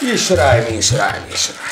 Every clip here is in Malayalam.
ഈശ്വരായ ഈശ്വരായ ഈശ്വരായ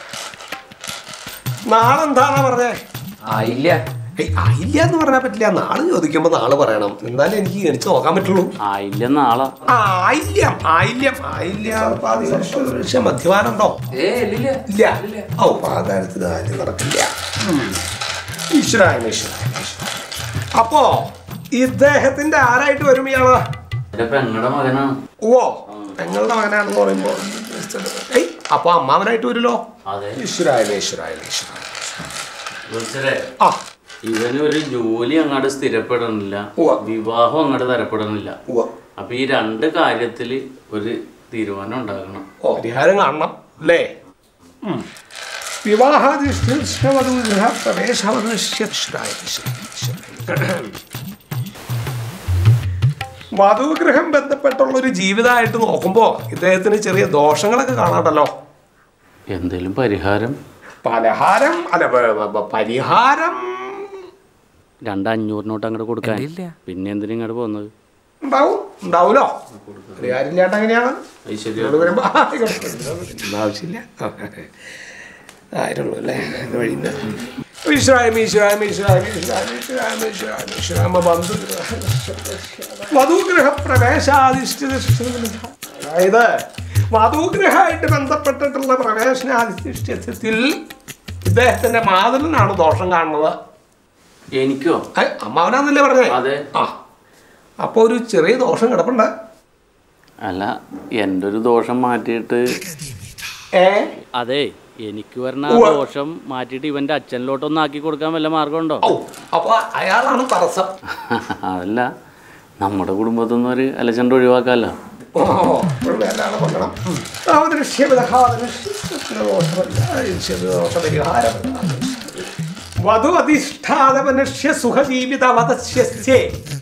നാളെന്താണ് പറഞ്ഞേ ആയില്ല ഏയ് ആയില്ല എന്ന് പറഞ്ഞാൽ പറ്റില്ല നാളെ ചോദിക്കുമ്പോൾ നാളെ പറയണം എന്നാലേ എനിക്ക് ഗണിച്ച് നോക്കാൻ പറ്റുള്ളൂ ആയില്ല നാളെ ആ, ആയില്യം ആയില്യം ആയില്യം പാതി മദ്യപാനം ഉണ്ടോ ഏ ഇല്ലില്ല ഇല്ല ഓ ആ കാര്യത്തിൽ ആരും നടക്കില്ല ഈശ്വരായ ഈശ്വരായ ഈശ്വരായ. അപ്പോ ഇദ്ദേഹത്തിന്റെ ആരായിട്ട് വരും ഇയാള് എന്റെ പെങ്ങളുടെ മകനാണ് ഓ പെങ്ങളുടെ മകനാണെന്ന് പറയുമ്പോ ഏയ് അപ്പൊ അമ്മാവനായിട്ട് വരുമല്ലോ അതെ ഈശ്വരായ ഈശ്വരായ ഈശ്വരായ വിളിച്ചരേ ആ ഇവന് ഒരു ജോലി അങ്ങോട്ട് സ്ഥിരപ്പെടണില്ല ഉവ്വ. വിവാഹം അങ്ങോട്ട് തരപ്പെടണില്ല ഉവ്വ. അപ്പൊ ഈ രണ്ട് കാര്യത്തില് ഒരു തീരുമാനം ഉണ്ടാക്കണം ഓ പരിഹാരം കാണണം അല്ലേ ഉം. വിവാഹാധിഷ്ഠിത പ്രവേശവനുശ്രായ വധുഗ്രഹം ബന്ധപ്പെട്ടുള്ള ഒരു ജീവിതമായിട്ട് നോക്കുമ്പോൾ ഇദ്ദേഹത്തിന് ചെറിയ ദോഷങ്ങളൊക്കെ കാണാണ്ടല്ലോ എന്തേലും പരിഹാരം പലഹാരം അല്ല പ- പ- പ- പരിഹാരം രണ്ട് അഞ്ഞൂറ് നോട്ട് അങ്ങോട്ട് കൊടുക്കാൻ പിന്നെ എന്തിനാ ഇങ്ങോട്ട് പോകുന്നത് ഉണ്ടാവും ഉണ്ടാവൂലോ പരിഹാരം ഇല്ലാണ്ട് എങ്ങനെയാണ് ഐശ്വര്യ ഇങ്ങോട്ട് വരുമ്പോ ആയിക്കോട്ടെ. ഒന്നും ആവശ്യമില്ല ആയിരുള്ളൂ അല്ലേ എൻ്റെ വഴിയിൽ ഈശ്വരായം ഈശ്വരായം ഈശ്വരായം ഈശ്വരായം ഈശ്വരായം ഈശ്വരായം ഈശ്വരാമ ബന്ധു വധുഗ്രഹ പ്രവേശാധിഷ്ഠിത അതായത് വധുഗ്രഹമായിട്ട് ബന്ധപ്പെട്ടിട്ടുള്ള പ്രവേശനാധിഷ്ഠിതത്തിൽ ഇദ്ദേഹത്തിന്റെ മാതൃനാണ് ദോഷം കാണുന്നത് എനിക്കോ ഏ, അമ്മാവനാന്നല്ലേ പറഞ്ഞേ അതെ ആ അപ്പൊ ഒരു ചെറിയ ദോഷം കിടപ്പുണ്ട് അല്ല എൻ്റെ ഒരു ദോഷം മാറ്റിയിട്ട് ഏ അതെ എനിക്ക് വരുന്ന ആ ഉവ്വ. ദോഷം മാറ്റിയിട്ട് ഇവന്റെ അച്ഛനിലോട്ടൊന്ന് ആക്കി കൊടുക്കാൻ വല്ല മാർഗമുണ്ടോ ഓ അപ്പൊ അയാളാണ് തടസ്സം അതല്ല നമ്മുടെ കുടുംബത്തിൽ നിന്ന് ഒരു അലച്ചണ്ട ഒഴിവാക്കാമല്ലോ ഓ ഒരു വേലാണ് കൊല്ലണം വധു അധിഷ്ഠാത മനുഷ്യ സുഖജീവിത വധസ്യസ്യേ